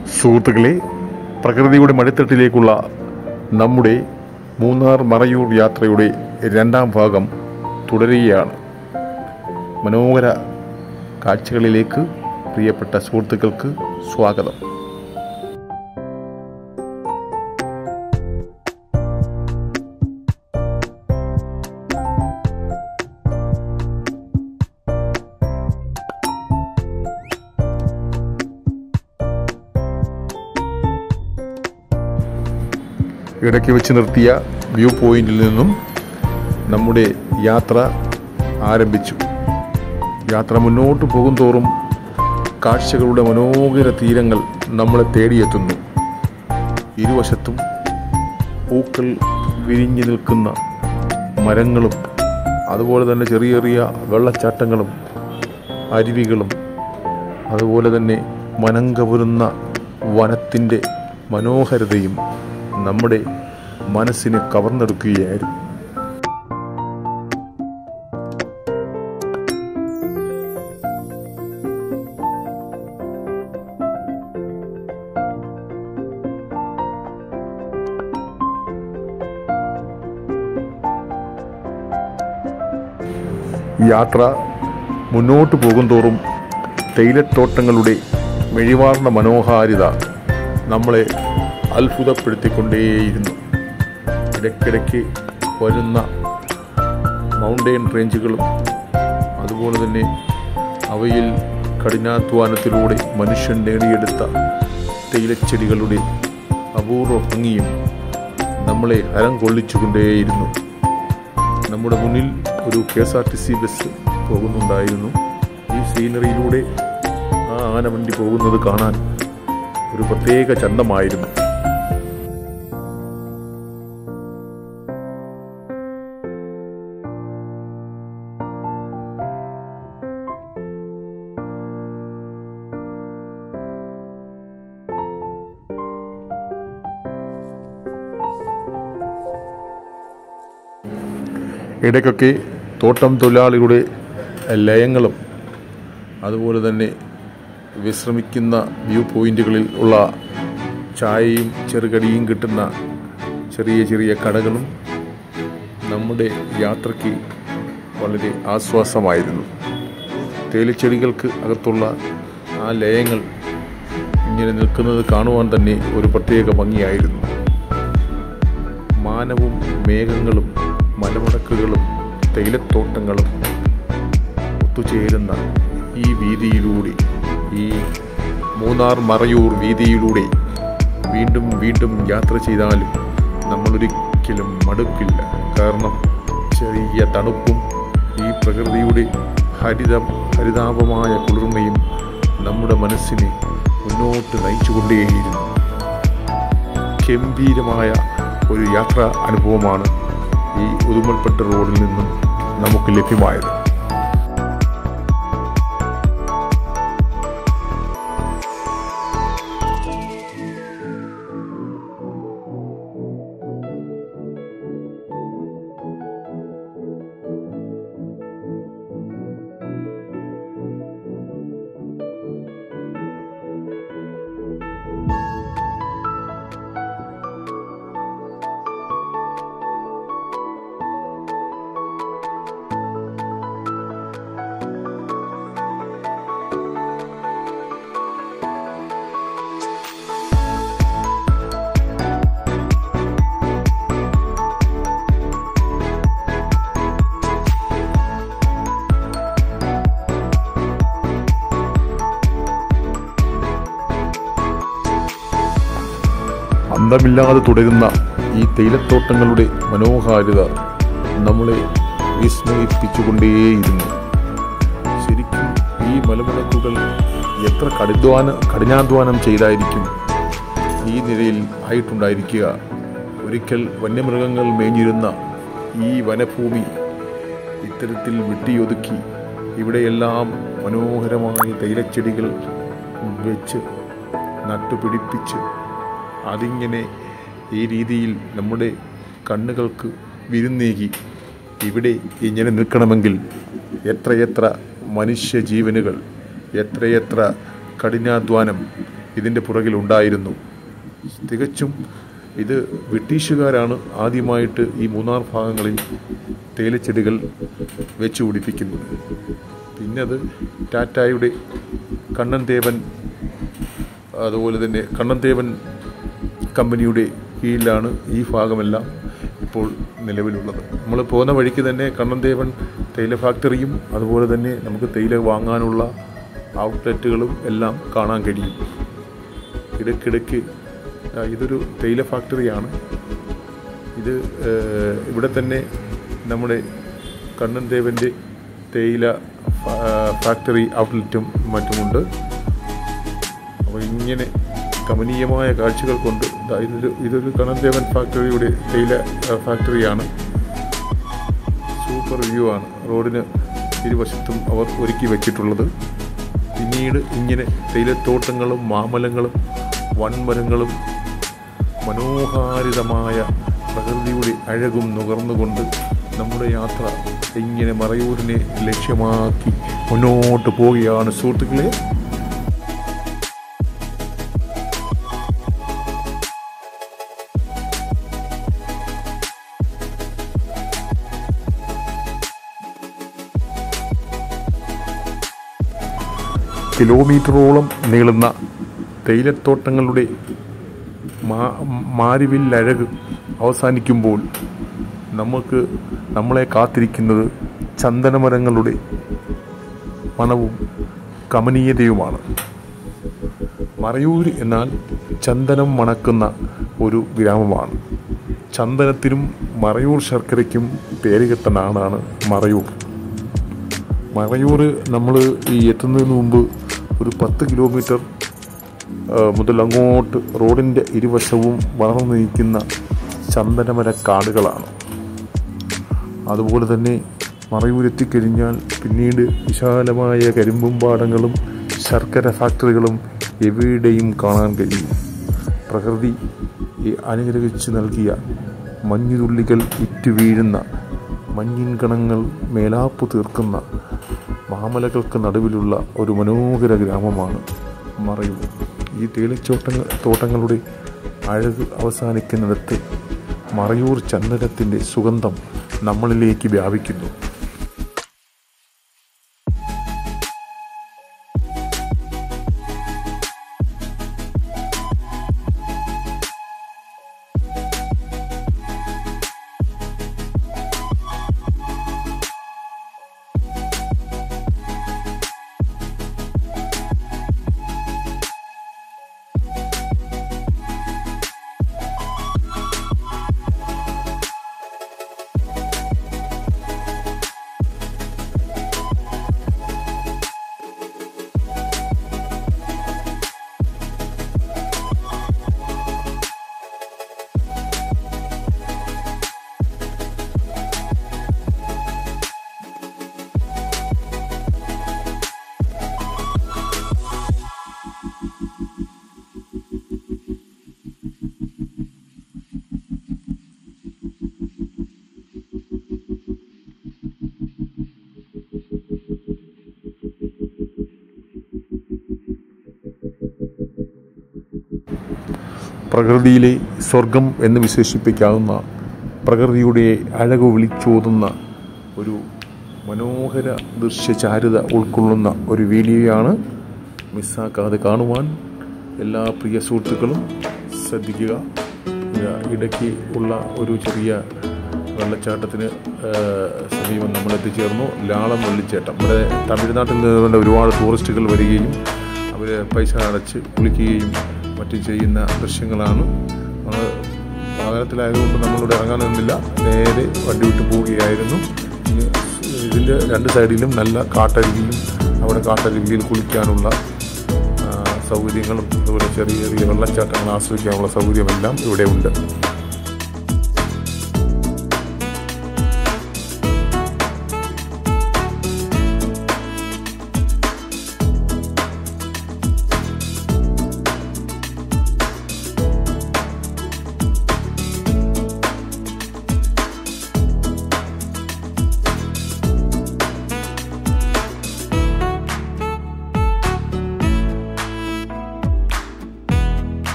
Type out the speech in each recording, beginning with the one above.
സുഹൃത്തുക്കളെ പ്രകൃതിയുടെ മടിത്തട്ടിലേക്കുള്ള നമ്മുടെ മൂന്നാർ മറയൂർ യാത്രയുടെ രണ്ടാം ഭാഗം തുടരുകയാണ് മനോഹര കാഴ്ചകളിലേക്ക് പ്രിയപ്പെട്ട സുഹൃത്തുക്കൾക്ക് സ്വാഗതം ഇടയ്ക്ക് വെച്ച് നിർത്തിയ വ്യൂ പോയിന്റിൽ നിന്നും നമ്മുടെ യാത്ര ആരംഭിച്ചു യാത്ര മുന്നോട്ട് പോകും തോറും കാഴ്ചകളുടെ മനോഹര തീരങ്ങൾ നമ്മളെ തേടിയെത്തുന്നു ഇരുവശത്തും പൂക്കൾ വിരിഞ്ഞു നിൽക്കുന്ന മരങ്ങളും അതുപോലെ തന്നെ ചെറിയ ചെറിയ വെള്ളച്ചാട്ടങ്ങളും അരുവികളും അതുപോലെ തന്നെ മനം കവരുന്ന വനത്തിൻ്റെ മനോഹരതയും നമ്മുടെ മനസ്സിനെ കവർന്നെടുക്കുകയായിരുന്നു യാത്ര മുന്നോട്ട് പോകുന്തോറും തേയിലത്തോട്ടങ്ങളുടെ മെഴിവാർന്ന മനോഹാരിത നമ്മളെ അത്ഭുതപ്പെടുത്തിക്കൊണ്ടേയിരുന്നു ഇടയ്ക്കിടയ്ക്ക് വരുന്ന മൗണ്ടെയിൻ റേഞ്ചുകളും അതുപോലെ തന്നെ അവയിൽ കഠിനാധ്വാനത്തിലൂടെ മനുഷ്യൻ നേടിയെടുത്ത തേയിലച്ചെടികളുടെ അപൂർവ ഭംഗിയും നമ്മളെ ഹരം കൊള്ളിച്ചുകൊണ്ടേയിരുന്നു നമ്മുടെ മുന്നിൽ ഒരു K S R T C bus പോകുന്നുണ്ടായിരുന്നു ഈ സീനറിയിലൂടെ ആ ആനവണ്ടി പോകുന്നത് കാണാൻ ഒരു പ്രത്യേക ചന്തമായിരുന്നു ഇടയ്ക്കൊക്കെ തോട്ടം തൊഴിലാളികളുടെ ലയങ്ങളും അതുപോലെ തന്നെ വിശ്രമിക്കുന്ന വ്യൂ പോയിന്റുകളിൽ ഉള്ള ചായയും ചെറുകടിയും കിട്ടുന്ന ചെറിയ ചെറിയ കടകളും നമ്മുടെ യാത്രയ്ക്ക് വളരെ ആശ്വാസമായിരുന്നു തേയിലച്ചെടികൾക്ക് അകത്തുള്ള ആ ലയങ്ങൾ ഇങ്ങനെ നിൽക്കുന്നത് കാണുവാൻ തന്നെ ഒരു പ്രത്യേക ഭംഗിയായിരുന്നു മാനവും മേഘങ്ങളും മലമുടക്കുകളും തേയിലത്തോട്ടങ്ങളും ഒത്തുചേരുന്ന ഈ വീതിയിലൂടെ ഈ മൂന്നാർ മറയൂർ വീതിയിലൂടെ വീണ്ടും വീണ്ടും യാത്ര ചെയ്താലും നമ്മളൊരിക്കലും മടുക്കില്ല കാരണം ചെറിയ തണുപ്പും ഈ പ്രകൃതിയുടെ ഹരിത ഹരിതാപമായ കുളിർമയും നമ്മുടെ മനസ്സിനെ മുന്നോട്ട് നയിച്ചുകൊണ്ടേയിരുന്നു ഗംഭീരമായ ഒരു യാത്രാ അനുഭവമാണ് ഈ ഉദുമൽപ്പെട്ട റോഡിൽ നിന്നും നമുക്ക് ലഭ്യമായത് അന്തമില്ലാതെ തുടരുന്ന ഈ തേയിലത്തോട്ടങ്ങളുടെ മനോഹാരിത നമ്മളെ വിസ്മയിപ്പിച്ചുകൊണ്ടേയിരുന്നു ശരിക്കും ഈ മലമുടക്കുകൾ എത്ര കഠിനാധ്വാന കഠിനാധ്വാനം ചെയ്തായിരിക്കും ഈ നിലയിൽ ആയിട്ടുണ്ടായിരിക്കുക ഒരിക്കൽ വന്യമൃഗങ്ങൾ മേഞ്ഞിരുന്ന ഈ വനഭൂമി ഇത്തരത്തിൽ വെട്ടിയൊതുക്കി ഇവിടെയെല്ലാം മനോഹരമായ തൈലച്ചെടികൾ വെച്ച് നട്ടുപിടിപ്പിച്ച് അതിങ്ങനെ ഈ രീതിയിൽ നമ്മുടെ കണ്ണുകൾക്ക് വിരുന്നേകി ഇവിടെ ഇങ്ങനെ നിൽക്കണമെങ്കിൽ എത്രയെത്ര മനുഷ്യജീവനുകൾ എത്രയെത്ര കഠിനാധ്വാനം ഇതിൻ്റെ പുറകിലുണ്ടായിരുന്നു തികച്ചും ഇത് ബ്രിട്ടീഷുകാരാണ് ആദ്യമായിട്ട് ഈ മൂന്നാർ ഭാഗങ്ങളിൽ തേയിലച്ചെടികൾ വെച്ച് പിടിപ്പിക്കുന്നത് പിന്നെ അത് ടാറ്റായുടെ കണ്ണൻ ദേവൻ അതുപോലെ തന്നെ കണ്ണൻ ദേവൻ കമ്പനിയുടെ കീഴിലാണ് ഈ ഭാഗമെല്ലാം ഇപ്പോൾ നിലവിലുള്ളത് നമ്മൾ പോകുന്ന വഴിക്ക് തന്നെ കണ്ണൻദേവൻ തേയില ഫാക്ടറിയും അതുപോലെ തന്നെ നമുക്ക് തേയില വാങ്ങാനുള്ള ഔട്ട്ലെറ്റുകളും എല്ലാം കാണാൻ കഴിയും ഇടയ്ക്കിടയ്ക്ക് ആ, ഇതൊരു തേയില ഫാക്ടറിയാണ് ഇത് ഏഹ്, ഇവിടെ തന്നെ നമ്മുടെ കണ്ണൻദേവൻ്റെ തേയില ഫാ- ഫാക്ടറി ഔട്ട്ലെറ്റും മറ്റുമുണ്ട് അപ്പോൾ ഇങ്ങനെ കമനീയമായ കാഴ്ചകൾ കൊണ്ട് ദാ ഇതൊരു ഇതൊരു കണ്ണൻദേവൻ ഫാക്ടറിയുടെ തേയില ആ, ഫാക്ടറിയാണ് സൂപ്പർ വ്യൂ ആണ് റോഡിന് ഇരുവശത്തും അവർ ഒരുക്കി വച്ചിട്ടുള്ളത് പിന്നീട് ഇങ്ങനെ തേയിലത്തോട്ടങ്ങളും മാമലങ്ങളും വൻമരങ്ങളും മനോഹാരിതമായ പ്രകൃതിയുടെ അഴകും നുകർന്നുകൊണ്ട് നമ്മുടെ യാത്ര ഇങ്ങനെ മറയൂരിനെ ലക്ഷ്യമാക്കി മുന്നോട്ട് പോവുകയാണ് സുഹൃത്തുക്കളെ കിലോമീറ്ററോളം നീളുന്ന തേയിലത്തോട്ടങ്ങളുടെ മാ- മാരിവില്ലഴക് അവസാനിക്കുമ്പോൾ നമുക്ക് നമ്മളെ കാത്തിരിക്കുന്നത് ചന്ദനമരങ്ങളുടെ മണവും കമനീയതയുമാണ് മറയൂർ എന്നാൽ ചന്ദനം മണക്കുന്ന ഒരു ഗ്രാമമാണ് ചന്ദനത്തിനും മറയൂർ ശർക്കരയ്ക്കും പേരുകെട്ട നാടാണ് മറയൂർ മറയൂർ നമ്മൾ ഈ എത്തുന്നതിന് മുമ്പ് ഒരു പത്ത് കിലോമീറ്റർ ആ, മുതൽ അങ്ങോട്ട് റോഡിൻ്റെ ഇരുവശവും വളർന്നു നിൽക്കുന്ന ചന്ദനമര കാടുകളാണ് അതുപോലെ തന്നെ മറയൂരെത്തിക്കഴിഞ്ഞാൽ പിന്നീട് വിശാലമായ കരിമ്പും പാടങ്ങളും ശർക്കര ഫാക്ടറികളും എവിടെയും കാണാൻ കഴിയും പ്രകൃതി ഈ അനുഗ്രഹിച്ച് നൽകിയ മഞ്ഞുതുള്ളികൾ ഇറ്റു വീഴുന്ന മഞ്ഞിൻ കണങ്ങൾ മേലാപ്പ് തീർക്കുന്ന മാമലകൾക്ക് നടുവിലുള്ള ഒരു മനോഹര ഗ്രാമമാണ് മറയൂർ ഈ തേയിലത്തോട്ടങ്ങൾ തോട്ടങ്ങളുടെ അഴക് അവസാനിക്കുന്നിടത്ത് മറയൂർ ചന്ദനത്തിൻ്റെ സുഗന്ധം നമ്മളിലേക്ക് വ്യാപിക്കുന്നു പ്രകൃതിയിലെ സ്വർഗം എന്ന് വിശേഷിപ്പിക്കാവുന്ന പ്രകൃതിയുടെ അഴകു വിളിച്ചോതുന്ന ഒരു മനോഹര ദൃശ്യചാരുത ഉൾക്കൊള്ളുന്ന ഒരു വീഡിയോയാണ് മിസ്സാക്കാതെ കാണുവാൻ എല്ലാ പ്രിയ സുഹൃത്തുക്കളും ശ്രദ്ധിക്കുക ഇതാ ഇടയ്ക്ക് ഉള്ള ഒരു ചെറിയ വെള്ളച്ചാട്ടത്തിന് ആ, സമീപം നമ്മൾ എത്തിച്ചേർന്നു ലാളം വെള്ളിച്ചേട്ടം ഇവിടെ തമിഴ്നാട്ടിൽ നിന്ന് ഒരുപാട് ടൂറിസ്റ്റുകൾ വരികയും അവർ പൈസ അടച്ച് കുളിക്കുകയും മറ്റും ചെയ്യുന്ന ദൃശ്യങ്ങളാണ് നമ്മൾ വാഹനത്തിലായതുകൊണ്ട് നമ്മളിവിടെ ഇറങ്ങാനൊന്നുമില്ല നേരെ വണ്ടി വിട്ട് പോവുകയായിരുന്നു ഇനി ഇതിൻ്റെ രണ്ട് സൈഡിലും നല്ല കാട്ടരുവിയും അവിടെ കാട്ടരുവിയിൽ കുളിക്കാനുള്ള ആ, സൗകര്യങ്ങളും അതുപോലെ ചെറിയ ചെറിയ വെള്ളച്ചാട്ടങ്ങൾ ആസ്വദിക്കാനുള്ള സൗകര്യമെല്ലാം ഇവിടെ ഉണ്ട്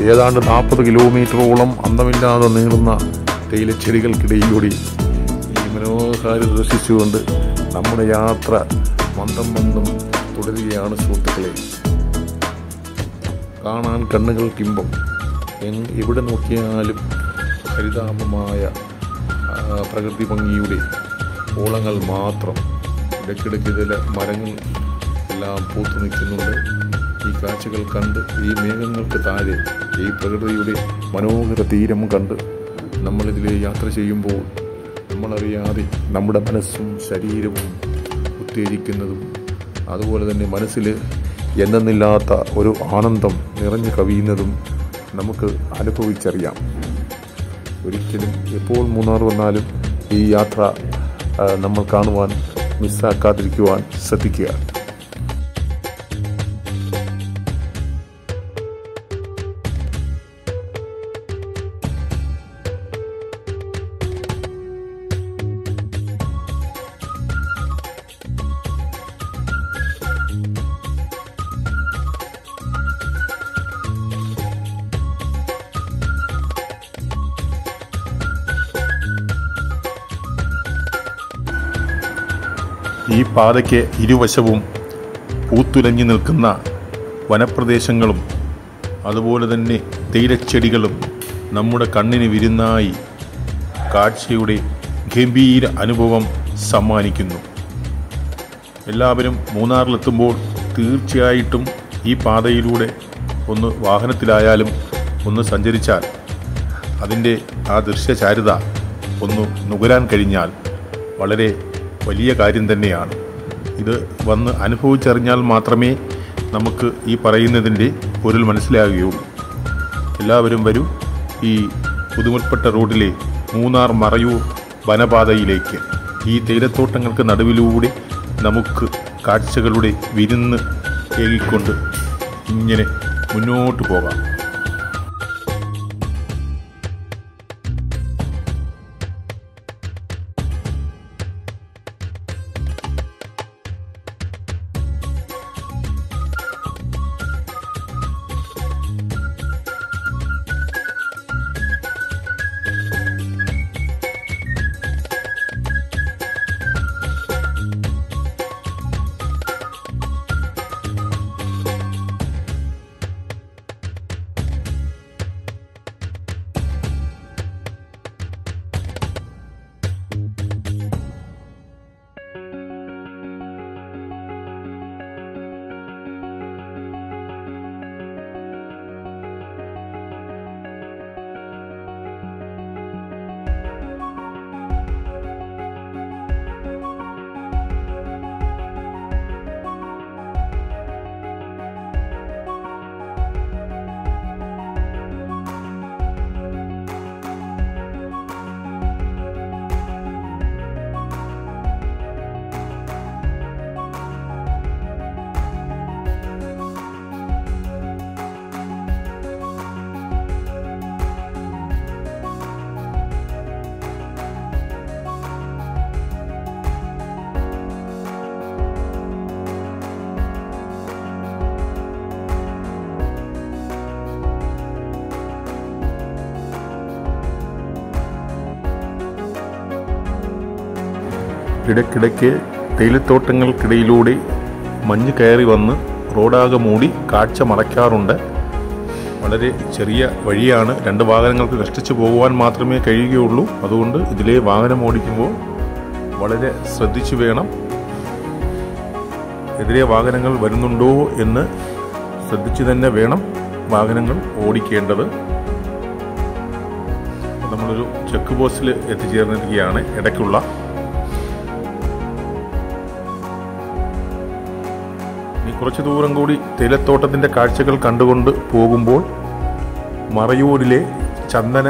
ഏതാണ്ട് നാൽപ്പത് കിലോമീറ്ററോളം അന്തമില്ലാതെ നീളുന്ന തേയിലച്ചെടികൾക്കിടയിലൂടെ ഈ മനോഹാരിത ദർശിച്ചുകൊണ്ട് നമ്മുടെ യാത്ര മന്ദം മന്ദം തുടരുകയാണ് സുഹൃത്തുക്കളെ കാണാൻ കണ്ണുകൾക്കിമ്പം എങ് എവിടെ നോക്കിയാലും ഹരിതാപമായ ആ, പ്രകൃതി ഭംഗിയുടെ ഓളങ്ങൾ മാത്രം ഇടയ്ക്കിടയ്ക്ക് ഇതിലെ മരങ്ങൾ എല്ലാം പൂത്തു നിൽക്കുന്നുണ്ട് ഈ കാഴ്ചകൾ കണ്ട് ഈ മേഘങ്ങൾക്ക് താഴെ ഈ പ്രകൃതിയുടെ മനോഹര തീരം കണ്ട് നമ്മളിതിൽ യാത്ര ചെയ്യുമ്പോൾ നമ്മളറിയാതെ നമ്മുടെ മനസ്സും ശരീരവും ഉത്തേജിക്കുന്നതും അതുപോലെ തന്നെ മനസ്സിൽ എന്തെന്നില്ലാത്ത ഒരു ആനന്ദം നിറഞ്ഞു കവിയുന്നതും നമുക്ക് അനുഭവിച്ചറിയാം ഒരിക്കലും എപ്പോൾ മൂന്നാർ വന്നാലും ഈ യാത്ര ആ, നമ്മൾ കാണുവാൻ മിസ്സാക്കാതിരിക്കുവാൻ ശ്രദ്ധിക്കുക ഈ പാതയ്ക്ക് ഇരുവശവും പൂത്തുലഞ്ഞു നിൽക്കുന്ന വനപ്രദേശങ്ങളും അതുപോലെ തന്നെ തേയിലച്ചെടികളും നമ്മുടെ കണ്ണിന് വിരുന്നായി കാഴ്ചയുടെ ഗംഭീര അനുഭവം സമ്മാനിക്കുന്നു എല്ലാവരും മൂന്നാറിലെത്തുമ്പോൾ തീർച്ചയായിട്ടും ഈ പാതയിലൂടെ ഒന്ന് വാഹനത്തിലായാലും ഒന്ന് സഞ്ചരിച്ചാൽ അതിൻ്റെ ആ ദൃശ്യചാരുത ഒന്ന് നുകരാൻ കഴിഞ്ഞാൽ വളരെ വലിയ കാര്യം തന്നെയാണ് ഇത് വന്ന് അനുഭവിച്ചറിഞ്ഞാൽ മാത്രമേ നമുക്ക് ഈ പറയുന്നതിൻ്റെ പൊരുൾ മനസ്സിലാകുകയുള്ളൂ എല്ലാവരും വരും ഈ പുതുമുൽപ്പെട്ട റോഡിലെ മൂന്നാർ മറയൂർ വനപാതയിലേക്ക് ഈ തേയിലത്തോട്ടങ്ങൾക്ക് നടുവിലൂടെ നമുക്ക് കാഴ്ചകളുടെ വിരുന്ന് ഏകിക്കൊണ്ട് ഇങ്ങനെ മുന്നോട്ട് പോകാം ഇടയ്ക്കിടയ്ക്ക് തേയിലത്തോട്ടങ്ങൾക്കിടയിലൂടെ മഞ്ഞ് കയറി വന്ന് റോഡാകെ മൂടി കാഴ്ച മറയ്ക്കാറുണ്ട് വളരെ ചെറിയ വഴിയാണ് രണ്ട് വാഹനങ്ങൾക്ക് കഷ്ടിച്ച് പോകുവാൻ മാത്രമേ കഴിയുകയുള്ളൂ അതുകൊണ്ട് ഇതിലെ വാഹനം ഓടിക്കുമ്പോൾ വളരെ ശ്രദ്ധിച്ചു വേണം എതിരെ വാഹനങ്ങൾ വരുന്നുണ്ടോ എന്ന് ശ്രദ്ധിച്ചു തന്നെ വേണം വാഹനങ്ങൾ ഓടിക്കേണ്ടത് നമ്മളൊരു ചെക്ക് പോസ്റ്റിൽ എത്തിച്ചേർന്നിരിക്കുകയാണ് ഇടയ്ക്കുള്ള ഇനി കുറച്ച് ദൂരം കൂടി തേയിലത്തോട്ടത്തിൻ്റെ കാഴ്ചകൾ കണ്ടുകൊണ്ട് പോകുമ്പോൾ മറയൂരിലെ ചന്ദന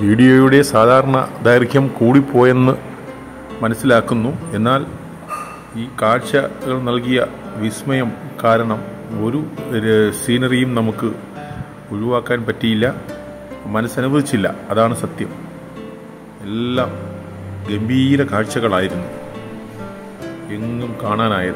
വീഡിയോയുടെ സാധാരണ ദൈർഘ്യം കൂടിപ്പോയെന്ന് മനസ്സിലാക്കുന്നു എന്നാൽ ഈ കാഴ്ചകൾ നൽകിയ വിസ്മയം കാരണം ഒരു ര- സീനറിയും നമുക്ക് ഒഴിവാക്കാൻ പറ്റിയില്ല മനസ്സനുവദിച്ചില്ല അതാണ് സത്യം എല്ലാം ഗംഭീര കാഴ്ചകളായിരുന്നു എങ്ങും കാണാനായത്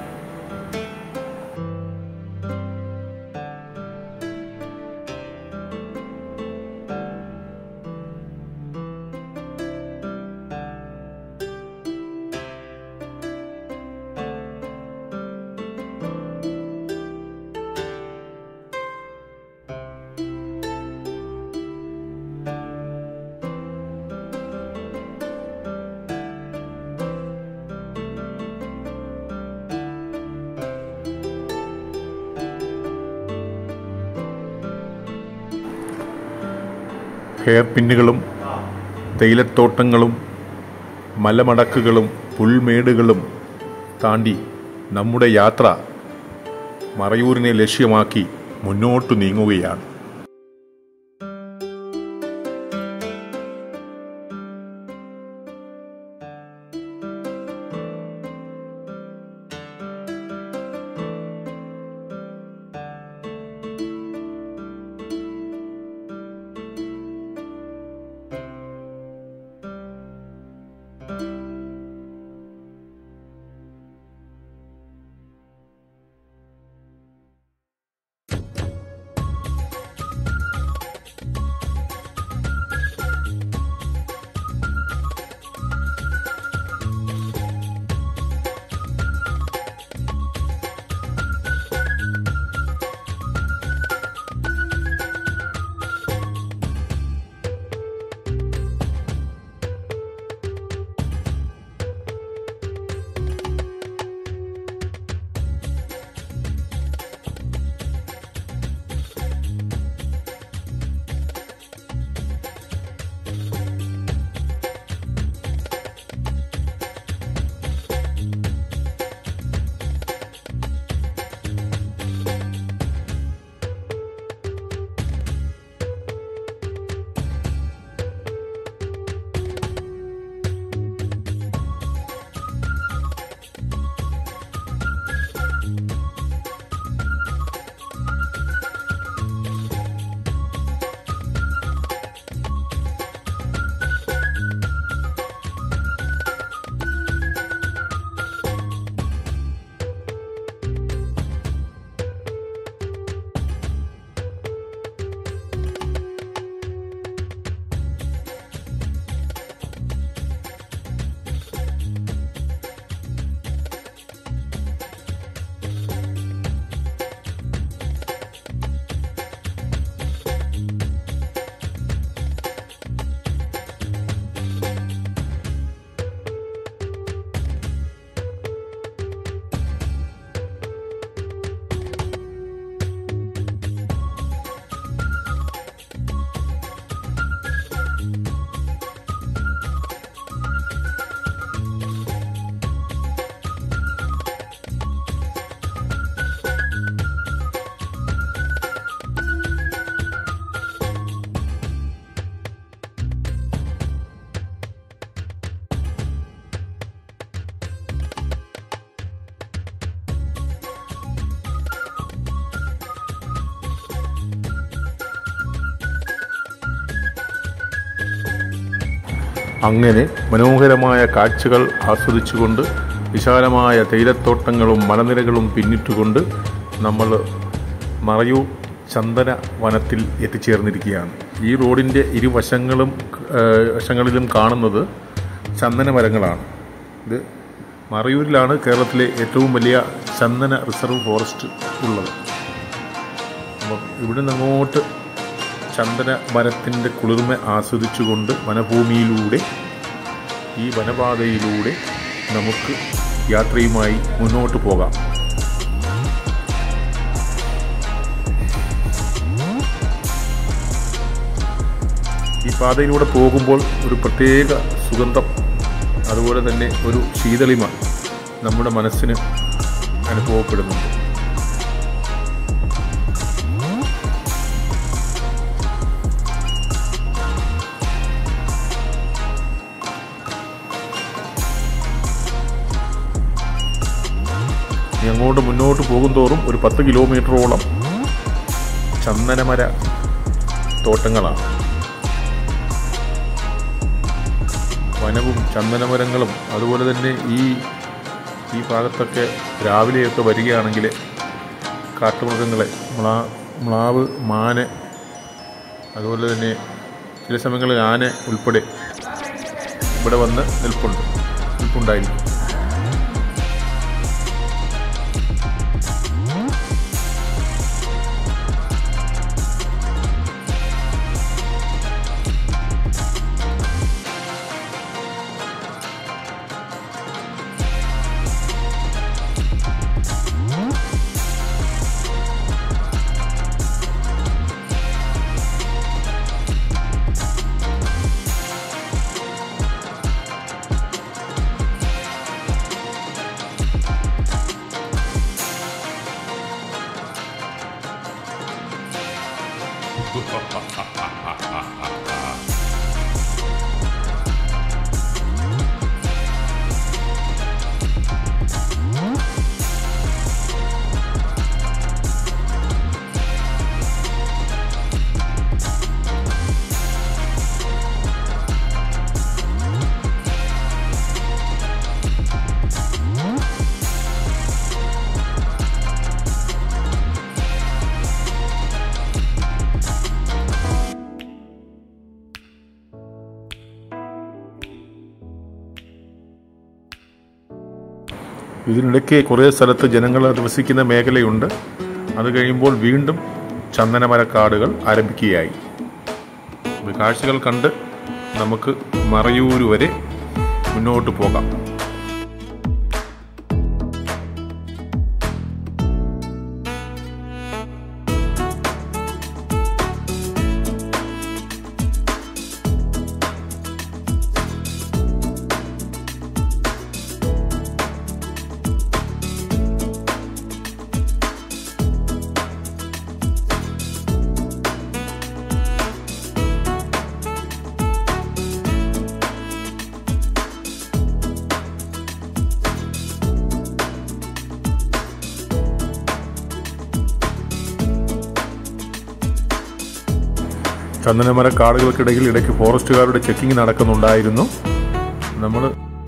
ഹെയർ പിന്നുകളും തേയിലത്തോട്ടങ്ങളും മലമടക്കുകളും പുൽമേടുകളും താണ്ടി നമ്മുടെ യാത്ര മറയൂരിനെ ലക്ഷ്യമാക്കി മുന്നോട്ട് നീങ്ങുകയാണ് അങ്ങനെ മനോഹരമായ കാഴ്ചകൾ ആസ്വദിച്ചുകൊണ്ട് വിശാലമായ തേയിലത്തോട്ടങ്ങളും മലനിരകളും പിന്നിട്ടുകൊണ്ട് നമ്മൾ മറയൂർ ചന്ദന വനത്തിൽ എത്തിച്ചേർന്നിരിക്കുകയാണ് ഈ റോഡിൻ്റെ ഇരുവശങ്ങളും ഏഹ്, വശങ്ങളിലും കാണുന്നത് ചന്ദന മരങ്ങളാണ് ഇത് മറയൂരിലാണ് കേരളത്തിലെ ഏറ്റവും വലിയ ചന്ദന റിസർവ് ഫോറസ്റ്റ് ഉള്ളത് അപ്പം ഇവിടെ നിന്ന് അങ്ങോട്ട് ചന്ദന മരത്തിൻ്റെ കുളിർമ ആസ്വദിച്ചുകൊണ്ട് വനഭൂമിയിലൂടെ ഈ വനപാതയിലൂടെ നമുക്ക് യാത്രയുമായി മുന്നോട്ട് പോകാം ഈ പാതയിലൂടെ പോകുമ്പോൾ ഒരു പ്രത്യേക സുഗന്ധം അതുപോലെ തന്നെ ഒരു ശീതളിമ നമ്മുടെ മനസ്സിന് അനുഭവപ്പെടുന്നുണ്ട് ഇനി അങ്ങോട്ട് മുന്നോട്ട് പോകും തോറും ഒരു പത്ത് കിലോമീറ്ററോളം ചന്ദനമര തോട്ടങ്ങളാണ് വനവും ചന്ദനമരങ്ങളും അതുപോലെ തന്നെ ഈ ഈ ഭാഗത്തൊക്കെ രാവിലെയൊക്കെ വരികയാണെങ്കിൽ കാട്ടുമൃഗങ്ങളെ മ്ലാ മ്ലാവ് മാന് അതുപോലെ തന്നെ ചില സമയങ്ങളിൽ ആന ഉൾപ്പെടെ ഇവിടെ വന്ന് നിൽപ്പുണ്ട് നിൽപ്പുണ്ടായിരിക്കും ഇതിനിടയ്ക്ക് കുറേ സ്ഥലത്ത് ജനങ്ങൾ അധിവസിക്കുന്ന മേഖലയുണ്ട് അത് കഴിയുമ്പോൾ വീണ്ടും ചന്ദനമരക്കാടുകൾ ആരംഭിക്കുകയായി ഈ കാഴ്ചകൾ കണ്ട് നമുക്ക് മറയൂർ വരെ മുന്നോട്ട് പോകാം ചന്ദനമര കാടുകൾക്കിടയിൽ ഇടയ്ക്ക് ഫോറസ്റ്റുകാരുടെ ചെക്കിംഗ് നടക്കുന്നുണ്ടായിരുന്നു നമ്മൾ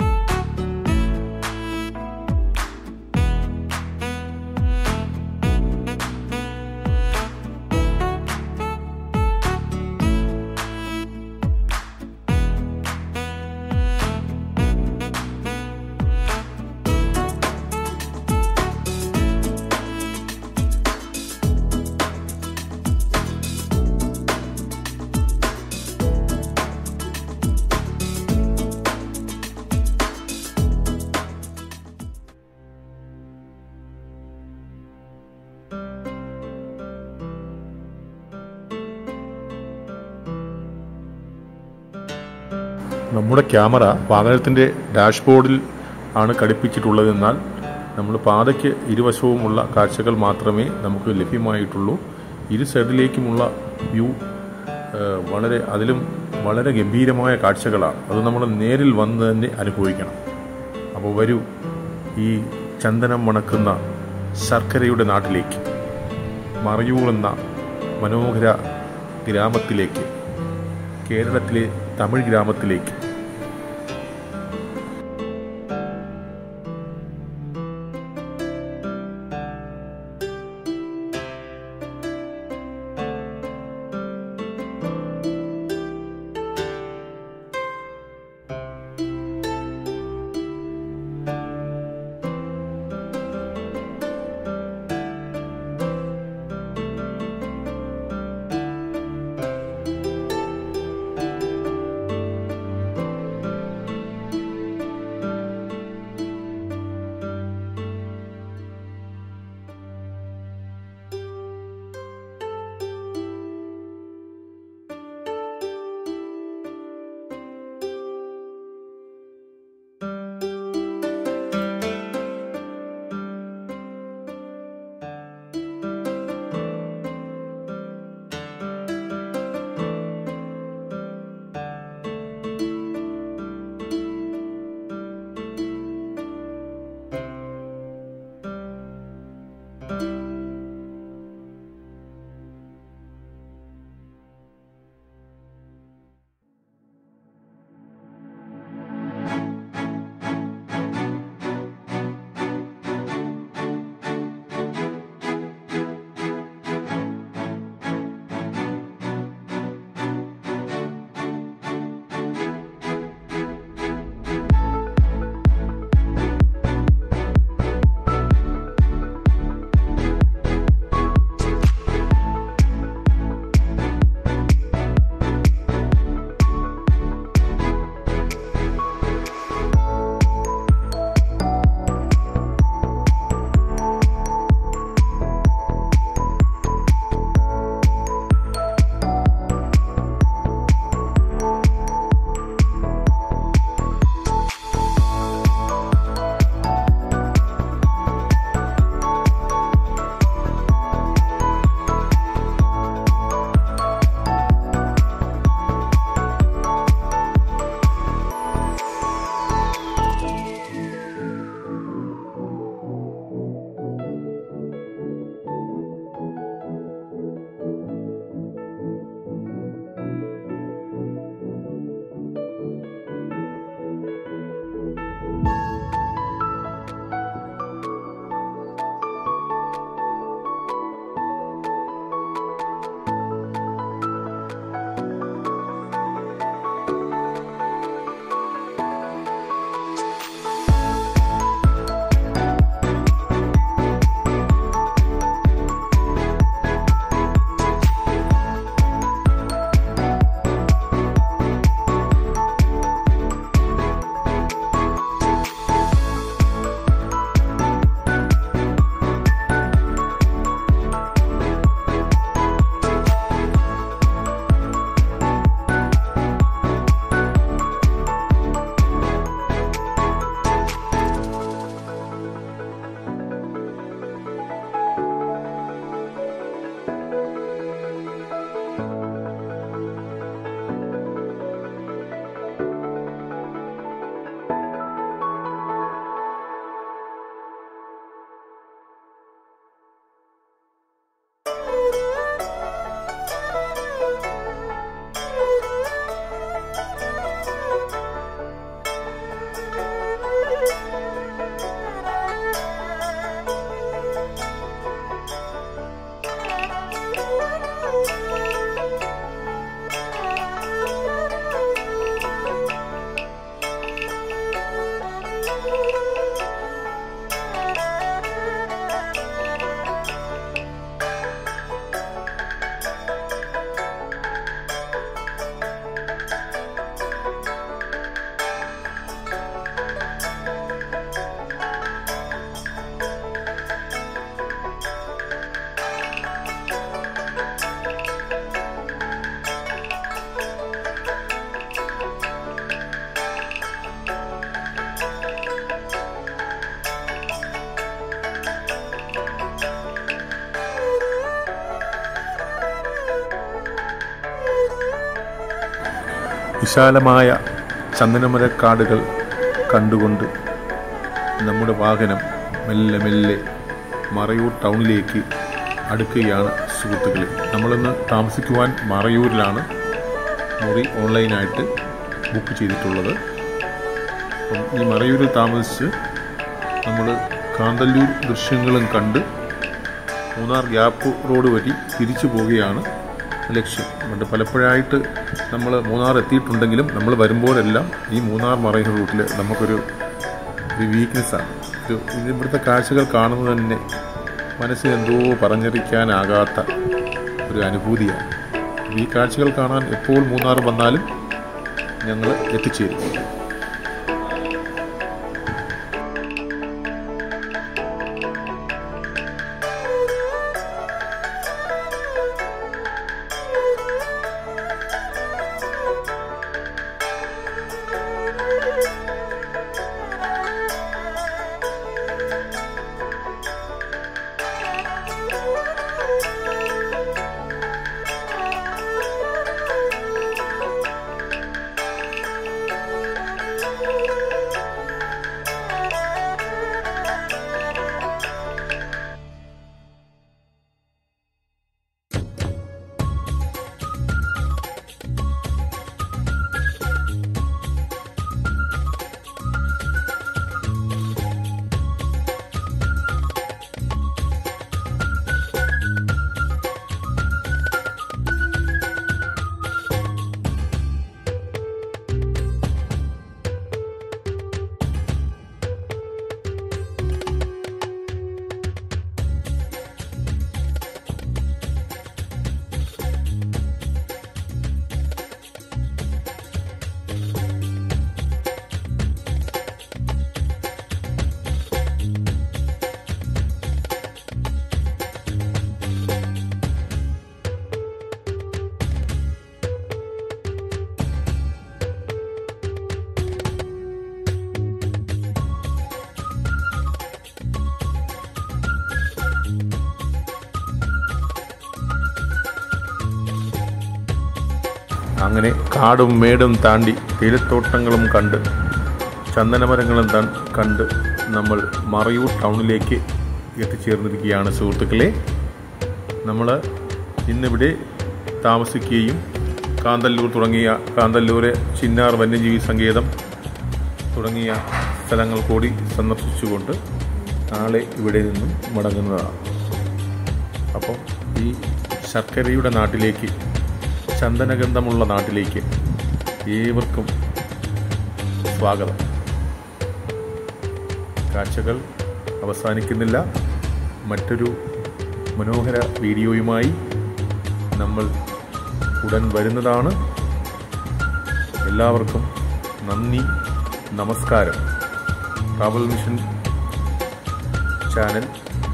നമ്മുടെ ക്യാമറ വാഹനത്തിൻ്റെ ഡാഷ്ബോർഡിൽ ആണ് ഘടിപ്പിച്ചിട്ടുള്ളതെന്നാൽ നമ്മൾ പാതയ്ക്ക് ഇരുവശവുമുള്ള കാഴ്ചകൾ മാത്രമേ നമുക്ക് ലഭ്യമായിട്ടുള്ളൂ ഇരു സൈഡിലേക്കുമുള്ള വ്യൂ ഏഹ്, വളരെ അതിലും വളരെ ഗംഭീരമായ കാഴ്ചകളാണ് അത് നമ്മൾ നേരിൽ വന്ന് തന്നെ അനുഭവിക്കണം അപ്പോൾ വരൂ ഈ ചന്ദനം മണക്കുന്ന ശർക്കരയുടെ നാട്ടിലേക്ക് മറയൂർ എന്ന മനോഹര ഗ്രാമത്തിലേക്ക് കേരളത്തിലെ തമിഴ് ഗ്രാമത്തിലേക്ക് വിശാലമായ ചന്ദനമരക്കാടുകൾ കണ്ടുകൊണ്ട് നമ്മുടെ വാഹനം മെല്ലെ മെല്ലെ മറയൂർ ടൗണിലേക്ക് അടുക്കുകയാണ് സുഹൃത്തുക്കളെ നമ്മളിന്ന് താമസിക്കുവാൻ മറയൂരിലാണ് മുറി ഓൺലൈനായിട്ട് ബുക്ക് ചെയ്തിട്ടുള്ളത് അപ്പം ഈ മറയൂരിൽ താമസിച്ച് നമ്മൾ കാന്തല്ലൂർ ദൃശ്യങ്ങളും കണ്ട് മൂന്നാർ ഗ്യാപ്പ് റോഡ് വഴി തിരിച്ചു പോവുകയാണ് ലക്ഷ്യം അതുകൊണ്ട് പലപ്പോഴായിട്ട് നമ്മൾ മൂന്നാർ എത്തിയിട്ടുണ്ടെങ്കിലും നമ്മൾ വരുമ്പോഴെല്ലാം ഈ മൂന്നാർ മറയൂർ റൂട്ടിൽ നമുക്കൊരു ഒരു വീക്ക്നെസ്സാണ് ഒരു ഇവിടുത്തെ കാഴ്ചകൾ കാണുന്നത് തന്നെ മനസ്സിന് എന്തോ പറഞ്ഞറിയിക്കാനാകാത്ത ഒരു അനുഭൂതിയാണ് ഈ കാഴ്ചകൾ കാണാൻ എപ്പോൾ മൂന്നാർ വന്നാലും ഞങ്ങൾ എത്തിച്ചേരും അങ്ങനെ കാടും മേടും താണ്ടി തേയിലത്തോട്ടങ്ങളും കണ്ട് ചന്ദനമരങ്ങളും താൻ- കണ്ട് നമ്മൾ മറയൂർ ടൗണിലേക്ക് എത്തിച്ചേർന്നിരിക്കുകയാണ് സുഹൃത്തുക്കളെ നമ്മൾ ഇന്നിവിടെ താമസിക്കുകയും കാന്തല്ലൂർ തുടങ്ങിയ കാന്തല്ലൂര് ചിന്നാർ വന്യജീവി സങ്കേതം തുടങ്ങിയ സ്ഥലങ്ങൾ കൂടി സന്ദർശിച്ചുകൊണ്ട് നാളെ ഇവിടെ നിന്നും മടങ്ങുന്നതാണ് അപ്പം ഈ ശർക്കരയുടെ നാട്ടിലേക്ക് ചന്ദനഗന്ധമുള്ള നാട്ടിലേക്ക് ഏവർക്കും സ്വാഗതം കാഴ്ചകൾ അവസാനിക്കുന്നില്ല മറ്റൊരു മനോഹര വീഡിയോയുമായി നമ്മൾ ഉടൻ വരുന്നതാണ് എല്ലാവർക്കും നന്ദി നമസ്കാരം ട്രാവൽ മിഷൻ ചാനൽ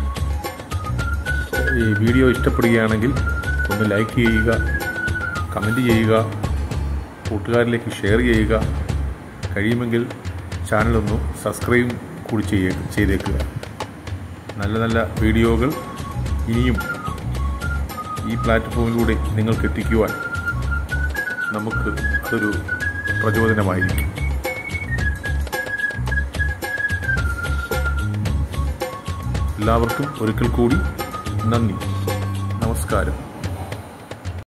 ഈ വീഡിയോ ഇഷ്ടപ്പെടുകയാണെങ്കിൽ ഒന്ന് ലൈക്ക് ചെയ്യുക കമൻറ്റ് ചെയ്യുക കൂട്ടുകാരിലേക്ക് ഷെയർ ചെയ്യുക കഴിയുമെങ്കിൽ ചാനലൊന്ന് സബ്സ്ക്രൈബ് കൂടി ചെയ്യ ചെയ്തേക്കുക നല്ല നല്ല വീഡിയോകൾ ഇനിയും ഈ പ്ലാറ്റ്ഫോമിലൂടെ നിങ്ങൾക്ക് എത്തിക്കുവാൻ നമുക്ക് അതൊരു പ്രചോദനമായിരിക്കും എല്ലാവർക്കും ഒരിക്കൽ കൂടി നന്ദി നമസ്കാരം